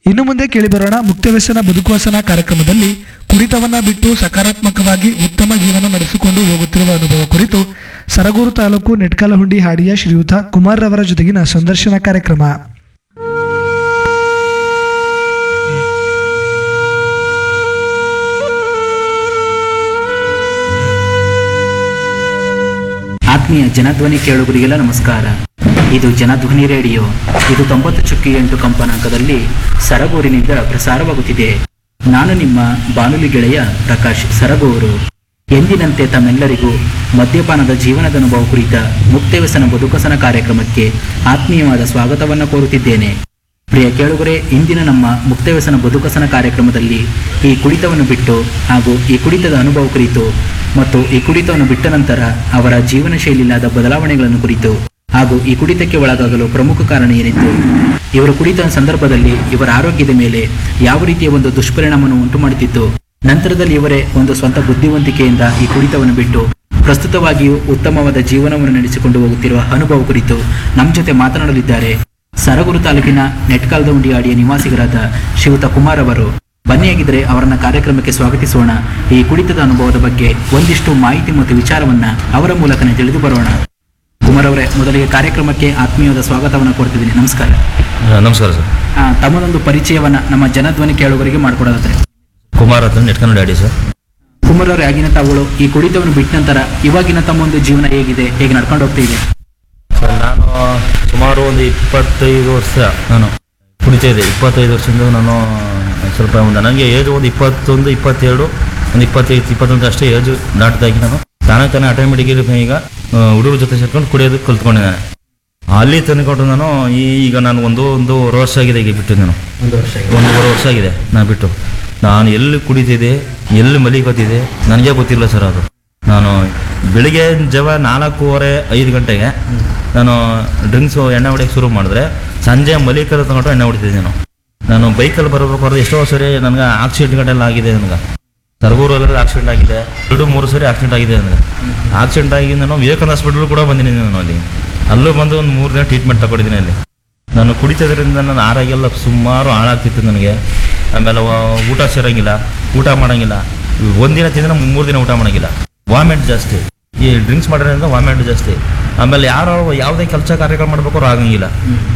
ಇನ್ನು ಮುಂದೆ ಕೇಳಿಬರೋಣ ಮುಕ್ತವ್ಯಸನ ಬದುಕುವಸನ ಕಾರ್ಯಕ್ರಮದಲ್ಲಿ ಕುಡಿತವನ್ನ ಬಿಟ್ಟು ಸಕಾರಾತ್ಮಕವಾಗಿ ಉತ್ತಮ ಜೀವನ ನಡೆಸಿಕೊಂಡು ಹೋಗುತ್ತಿರುವ ಅನುಭವ ಕುರಿತು ಸರಗೂರು ತಾಲೂಕು ನೆಟ್ಕಲಹುಂಡಿ ಹಾಡಿಯ ಶ್ರೀಯುತ ಕುಮಾರ್ ರವರ ಜೊತೆಗಿನ ಸಂದರ್ಶನ ಕಾರ್ಯಕ್ರಮ ಆತ್ಮೀಯ ಜನಧ್ವನಿ ಕೇಳುಗರಿಗೆಲ್ಲ ನಮಸ್ಕಾರ ಇದು ಜನಧ್ವನಿ ರೇಡಿಯೋ ಇದು ತೊಂಬತ್ತು ಚುಕ್ಕಿ ಎಂಟು ಕಂಪನಾಂಕದಲ್ಲಿ ಸರಗೂರಿನಿಂದ ಪ್ರಸಾರವಾಗುತ್ತಿದೆ ನಾನು ನಿಮ್ಮ ಬಾನುಲಿ ಗೆಳೆಯ ಪ್ರಕಾಶ್ ಸರಗೂರು ಎಂದಿನಂತೆ ತಮ್ಮೆಲ್ಲರಿಗೂ ಮದ್ಯಪಾನದ ಜೀವನದ ಅನುಭವ ಕುರಿತ ಮುಕ್ತವ್ಯಸನ ಬದುಕಸನ ಕಾರ್ಯಕ್ರಮಕ್ಕೆ ಆತ್ಮೀಯವಾದ ಸ್ವಾಗತವನ್ನು ಕೋರುತ್ತಿದ್ದೇನೆ ಪ್ರಿಯ ಕೇಳುಗರೆ ಇಂದಿನ ನಮ್ಮ ಮುಕ್ತವ್ಯಸನ ಬದುಕಸನ ಕಾರ್ಯಕ್ರಮದಲ್ಲಿ ಈ ಕುಡಿತವನ್ನು ಬಿಟ್ಟು ಹಾಗೂ ಈ ಕುಡಿತದ ಅನುಭವ ಕುರಿತು ಮತ್ತು ಈ ಕುಡಿತವನ್ನು ಬಿಟ್ಟ ನಂತರ ಅವರ ಜೀವನ ಶೈಲಿಯಾದ ಬದಲಾವಣೆಗಳನ್ನು ಕುರಿತು ಹಾಗೂ ಈ ಕುಡಿತಕ್ಕೆ ಒಳಗಾಗಲು ಪ್ರಮುಖ ಕಾರಣ ಏನಿತ್ತು ಇವರು ಕುಡಿತ ಸಂದರ್ಭದಲ್ಲಿ ಇವರ ಆರೋಗ್ಯದ ಮೇಲೆ ಯಾವ ರೀತಿಯ ಒಂದು ದುಷ್ಪರಿಣಾಮವನ್ನು ಉಂಟು ಮಾಡುತ್ತಿತ್ತು ನಂತರದಲ್ಲಿ ಇವರೇ ಒಂದು ಸ್ವಂತ ಬುದ್ಧಿವಂತಿಕೆಯಿಂದ ಈ ಕುಡಿತವನ್ನು ಬಿಟ್ಟು ಪ್ರಸ್ತುತವಾಗಿಯೂ ಉತ್ತಮವಾದ ಜೀವನವನ್ನು ನಡೆಸಿಕೊಂಡು ಹೋಗುತ್ತಿರುವ ಅನುಭವ ಕುರಿತು ನಮ್ಮ ಜೊತೆ ಮಾತನಾಡಲಿದ್ದಾರೆ ಸರಗೂರು ತಾಲೂಕಿನ ನೆಟ್ಕಾಲದ ಉಂಡಿಯಾಡಿಯ ನಿವಾಸಿಗರಾದ ಶ್ರೀಯುತ ಕುಮಾರ್ ಅವರು ಬನ್ನಿಯಾಗಿದ್ದರೆ ಅವರನ್ನ ಕಾರ್ಯಕ್ರಮಕ್ಕೆ ಸ್ವಾಗತಿಸೋಣ ಈ ಕುಡಿತದ ಅನುಭವದ ಬಗ್ಗೆ ಒಂದಿಷ್ಟು ಮಾಹಿತಿ ಮತ್ತು ವಿಚಾರವನ್ನ ಅವರ ಮೂಲಕನೇ ತಿಳಿದು ಬರೋಣ ಕುಮಾರ್ ಅವರೇ ಮೊದಲಿಗೆ ಕಾರ್ಯಕ್ರಮಕ್ಕೆ ಆತ್ಮೀಯವಾದ ಸ್ವಾಗತವನ್ನು ಕೊಡ್ತಿದ್ದೀನಿ ನಮಸ್ಕಾರ ಆ, ನಮಸ್ಕಾರ ಸರ್ ಆ, ತಮ್ಮದೊಂದು ಪರಿಚಯವನ್ನ ನಮ್ಮ ಜನಧ್ವನಿ ಕೇಳುಗರಿಗೆ ಮಾಡಿಕೊಡೋದಾದ್ರೆ ಕುಮಾರ್ ಹತ್ರ ನೆಟ್ಕೊಂಡು ಡ್ಯಾಡಿ ಸರ್ ಕುಮಾರ್ ಅವರೇ ಆಗಿನ ತಾವುಗಳು ಈ ಕುಡಿತವನ್ನು ಬಿಟ್ಟ ನಂತರ ಇವಾಗಿನ ತಮ್ಮ ಒಂದು ಜೀವನ ಹೇಗಿದೆ ಹೇಗೆ ನಡ್ಕೊಂಡು ಹೋಗ್ತಾ ಇದೆ ಸರ್ ನಾನು ಸುಮಾರು ಒಂದು ಇಪ್ಪತ್ತೈದು ವರ್ಷ ನಾನು ಕುಡಿತಾ ಇದ್ದೆ ಇಪ್ಪತ್ತೈದು ವರ್ಷದಿಂದ ನಾನು ಸ್ವಲ್ಪ ಒಂದು ನನಗೆ ಏಜ್ ಒಂದು ಇಪ್ಪತ್ತೊಂದು ಇಪ್ಪತ್ತೆರಡು ಒಂದು ಇಪ್ಪತ್ತೈದು ಇಪ್ಪತ್ತೊಂದು ಅಷ್ಟೇ ಏಜ್ ದಾಟಿದಾಗಿ ನಾನು ತಾನೇ ತಾನೇ ಆಟೋಮೆಟಿಕ್ ಈಗ ಹುಡುಗರ ಜೊತೆ ಸೇರ್ಕೊಂಡು ಕುಡಿಯೋದು ಕಲ್ತ್ಕೊಂಡಿದ್ದಾನೆ ಅಲ್ಲಿ ತಂದುಕೊಂಡು ನಾನು ಈ- ಈಗ ನಾನು ಒಂದು ಒಂದು ವರ್ಷ ಆಗಿದೆ ಈಗ ಬಿಟ್ಟು ನಾನು ಒಂದು ವರ್ಷ ಒಂದೂವರೆ ವರ್ಷ ಆಗಿದೆ ನಾನು ಬಿಟ್ಟು ನಾನು ಎಲ್ಲಿ ಕುಡಿತಿದ್ದೆ ಎಲ್ಲಿ ಮಲಿಕೋತಿದ್ದೆ ನನಗೆ ಗೊತ್ತಿಲ್ಲ ಸರ್ ಅದು ನಾನು ಬೆಳಿಗ್ಗೆ ಜವ ನಾಲ್ಕೂವರೆ ಐದು ಗಂಟೆಗೆ ನಾನು ಡ್ರಿಂಕ್ಸು ಎಣ್ಣೆ ಹೊಡಿಯೋಕ್ಕೆ ಶುರು ಮಾಡಿದ್ರೆ ಸಂಜೆ ಮಲಿಕಲ್ ತಗೊಂಡು ಎಣ್ಣೆ ಹೊಡಿತಿದ್ದೆ ನಾನು ನಾನು ಬೈಕಲ್ಲಿ ಬರಬೇಕಾದ್ರೆ ಎಷ್ಟೋ ಸರಿ ನನಗೆ ಆಕ್ಸಿಡೆಂಟ್ಗಳೆಲ್ಲ ಆಗಿದೆ ನನಗೆ ಸರಗೂರಲ್ಲಿ ಆಕ್ಸಿಡೆಂಟ್ ಆಗಿದೆ ಎರಡು ಮೂರು ಸರಿ ಆಕ್ಸಿಡೆಂಟ್ ಆಗಿದೆ ನನಗೆ ಆಕ್ಸಿಡೆಂಟ್ ಆಗಿ ನಾನು ವಿವೇಕಾನಂದ ಹಾಸ್ಪಿಟಲ್ ಕೂಡ ಬಂದಿದ್ದೀನಿ ನಾನು ಅಲ್ಲಿ ಅಲ್ಲೂ ಬಂದು ಒಂದು ಮೂರು ದಿನ ಟ್ರೀಟ್ಮೆಂಟ್ ತಗೊಂಡಿದ್ದೀನಿ ಅಲ್ಲಿ ನಾನು ಕುಡಿತದ್ರಿಂದ ನನ್ನ ಆರೋಗ್ಯ ಎಲ್ಲ ಸುಮಾರು ಹಾಳಾಗ್ತಿತ್ತು ನನಗೆ ಆಮೇಲೆ ವ- ಊಟ ಸೇರಂಗಿಲ್ಲ ಊಟ ಮಾಡಂಗಿಲ್ಲ ಒಂದಿನ ತಿಂದ್ರೆ ಮೂರು ದಿನ ಊಟ ಮಾಡಂಗಿಲ್ಲ ವಾಮಿಟ್ ಜಾಸ್ತಿ ಈ ಡ್ರಿಂಕ್ಸ್ ಮಾಡೋದ್ರಿಂದ ವಾಮಿಟ್ ಜಾಸ್ತಿ ಆಮೇಲೆ ಯಾರೋ ಯಾವುದೇ ಕೆಲಸ ಕಾರ್ಯಕ್ರಮ ಮಾಡ್ಬೇಕಾದ್ರೂ ಆಗಂಗಿಲ್ಲ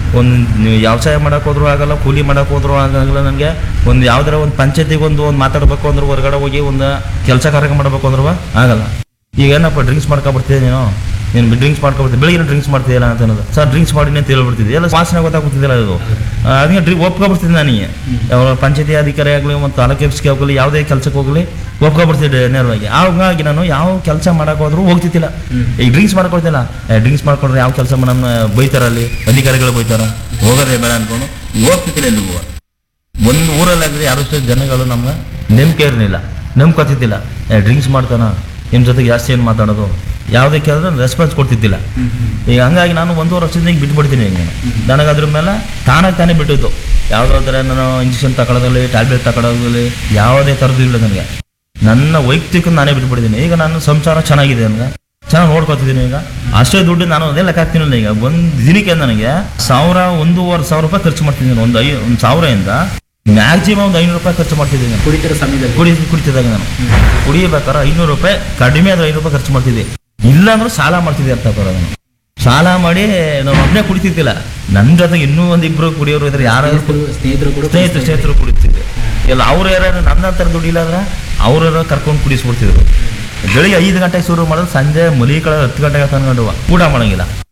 ಒಂದು ವ್ಯವಸಾಯ ಮಾಡಕ್ಕೆ ಹೋದ್ರೂ ಆಗಲ್ಲ ಕೂಲಿ ಮಾಡಕ್ಕೆ ಹೋದ್ರೂ ಆಗಂಗಿಲ್ಲ ನನಗೆ ಒಂದು ಯಾವ್ದಾರ ಒಂದು ಪಂಚಾಯತಿಗೆ ಒಂದು ಒಂದು ಮಾತಾಡಬೇಕು ಅಂದ್ರೆ ಹೊರಗಡೆ ಹೋಗಿ ಒಂದು ಕೆಲಸ ಕಾರ್ಯಕ್ರಮ ಮಾಡಬೇಕು ಅಂದ್ರೂ ಆಗಲ್ಲ ಈಗ ಏನಪ್ಪ ಡ್ರಿಂಕ್ಸ್ ಮಾಡ್ಕೊಬರ್ತೀಯ ನೀನು ನೀನು ಡ್ರಿಂಕ್ಸ್ ಮಾಡ್ಕೊಬರ್ತೀವಿ ಬೆಳಿಗ್ಗೆ ಡ್ರಿಂಕ್ಸ್ ಮಾಡ್ತೀಯಲ್ಲ ಅಂತ ಅನ್ನೋದು ಸರ್ ಡ್ರಿಂಕ್ಸ್ ಮಾಡಿ ಅಂತ ಹೇಳ್ಬಿಡ್ತಿದ್ದೆ ಎಲ್ಲ ವಾಸನೆ ಗೊತ್ತಾಗ್ಬಿಡ್ತಿದ್ದಿಲ್ಲ ಅದು ಆ, ಅದಕ್ಕೆ ಡ್ರಿಂಕ್ ಒಪ್ಕೊಬಿಡ್ತಿದ್ದೆ ನನಗೆ ಯಾವ ಪಂಚಾಯತಿ ಅಧಿಕಾರಿ ಆಗಲಿ ಮತ್ತು ತಾಲೂಕು ಆಫೀಸ್ಗೆ ಹೋಗಲಿ ಯಾವುದೇ ಕೆಲಸಕ್ಕೆ ಹೋಗಲಿ ಒಪ್ಕೊಬಿಡ್ತಿದ್ದೆ ನೇರವಾಗಿ ಹಾಗಾಗಿ ನಾನು ಯಾವ ಕೆಲಸ ಮಾಡಕ್ಕೆ ಹೋದ್ರೂ ಹೋಗ್ತಿದ್ದಿಲ್ಲ ಈಗ ಡ್ರಿಂಕ್ಸ್ ಮಾಡ್ಕೊಳ್ತಿಲ್ಲ ಡ್ರಿಂಕ್ಸ್ ಮಾಡ್ಕೊಂಡ್ರೆ ಯಾವ ಕೆಲಸ ನಮ್ಮ ಬೈತಾರಲ್ಲಿ ಅಧಿಕಾರಿಗಳು ಬೈತಾರ ಹೋಗೋದೇ ಬೇಡ ಅನ್ಕೊಂಡು ಹೋಗ್ತಿದ್ದಿಲ್ಲ ಎಲ್ಲಿಗೂ ಒಂದು ಊರಲ್ಲಾಗಲಿ ಯಾರು ಅಷ್ಟೇ ಜನಗಳು ನಮ್ಗೆ ನಂಬಿಕೆ ಇರಲಿಲ್ಲ ನಂಬ್ಕೊತಿದ್ದಿಲ್ಲ ಡ್ರಿಂಕ್ಸ್ ಮಾಡ್ತಾನ ನಿಮ್ಮ ಜೊತೆಗೆ ಜಾಸ್ತಿ ಏನು ಮಾತಾಡೋದು ಯಾವುದೇ ಕೇಳಿದ್ರೆ ರೆಸ್ಪಾನ್ಸ್ ಕೊಡ್ತಿದ್ದಿಲ್ಲ ಈಗ ಹಂಗಾಗಿ ನಾನು ಒಂದೂವರೆ ವರ್ಷದಿಂದ ಈಗ ಬಿಟ್ಬಿಡ್ತೀನಿ ಈಗ ನಾನು ನನಗೆ ಅದ್ರ ಮೇಲೆ ತಾನಾಗಿ ತಾನೇ ಬಿಟ್ಟಿದ್ದು ಯಾವುದಾದ್ರೆ ನಾನು ಇಂಜೆಕ್ಷನ್ ತಗೊಳ್ಳೋದಲ್ಲಿ ಟ್ಯಾಬ್ಲೆಟ್ ತಗೊಳ್ಳೋದಲ್ಲಿ ಯಾವುದೇ ಥರದ್ದು ಇಲ್ಲ ನನಗೆ ನನ್ನ ವೈಯಕ್ತಿಕ ನಾನೇ ಬಿಟ್ಬಿಟ್ಟಿದ್ದೀನಿ ಈಗ ನಾನು ಸಂಸಾರ ಚೆನ್ನಾಗಿದೆ ನನಗೆ ಚೆನ್ನಾಗಿ ನೋಡ್ಕೊತಿದ್ದೀನಿ ಈಗ ಅಷ್ಟೇ ದುಡ್ಡು ನಾನು ಅದೇ ಲೆಕ್ಕ ಹಾಕ್ತೀನಲ್ಲ ಈಗ ಒಂದು ದಿನಕ್ಕೆ ನನಗೆ ಸಾವಿರ ಒಂದೂವರೆ ಸಾವಿರ ರೂಪಾಯಿ ಖರ್ಚು ಮಾಡ್ತಿದ್ದೀನಿ ಒಂದು ಐ ಒಂದು ಸಾವಿರದಿಂದ ಮ್ಯಾಕ್ಸಿಮಮ್ ಒಂದು ಐನೂರು ರೂಪಾಯಿ ಖರ್ಚು ಮಾಡ್ತಿದ್ದೀನಿ ಕುಡಿತಿರೋ ಸಮಯದಲ್ಲಿ ಕುಡಿ ಕುಡಿತಿದ್ದಾಗ ನಾನು ಕುಡಿಯಬೇಕಾದ್ರೆ ಐನೂರು ರೂಪಾಯಿ ಕಡಿಮೆ ಆದ್ರೆ ಐನೂರು ರೂಪಾಯಿ ಖರ್ಚು ಮಾಡ್ತಿದ್ದೆ ಇಲ್ಲ ಅಂದ್ರೆ ಸಾಲ ಮಾಡ್ತಿದ್ದೆ ಅರ್ಥ ಬರೋದು ನಾನು ಸಾಲ ಮಾಡಿ ನಾವು ಒಬ್ಬನೇ ಕುಡಿತಿದ್ದಿಲ್ಲ ನನ್ನ ಜೊತೆಗೆ ಇನ್ನೂ ಒಂದು ಇಬ್ರು ಕುಡಿಯೋರು ಇದ್ರೆ ಯಾರು ಸ್ನೇಹಿತರು ಕೂಡ ಸ್ನೇಹಿತರು ಸ್ನೇಹಿತರು ಕುಡಿತಿದ್ದೆ ಇಲ್ಲ ಅವ್ರು ಯಾರು ನನ್ನ ಹತ್ರ ದುಡ್ಡಿಲ್ಲ ಅಂದ್ರೆ ಅವ್ರ ಕರ್ಕೊಂಡು ಕುಡಿಸ್ಬಿಡ್ತಿದ್ರು ಬೆಳಿಗ್ಗೆ ಐದು ಗಂಟೆಗೆ ಶುರು ಮಾಡಿದ್ರೆ ಸಂಜೆ ಮಲಿ ಕಡೆ ಹತ್ತು ಗಂಟೆಗೆ ತಂದ್ಕೊಂಡು ಊಟ ಮಾಡಂಗಿಲ್ಲ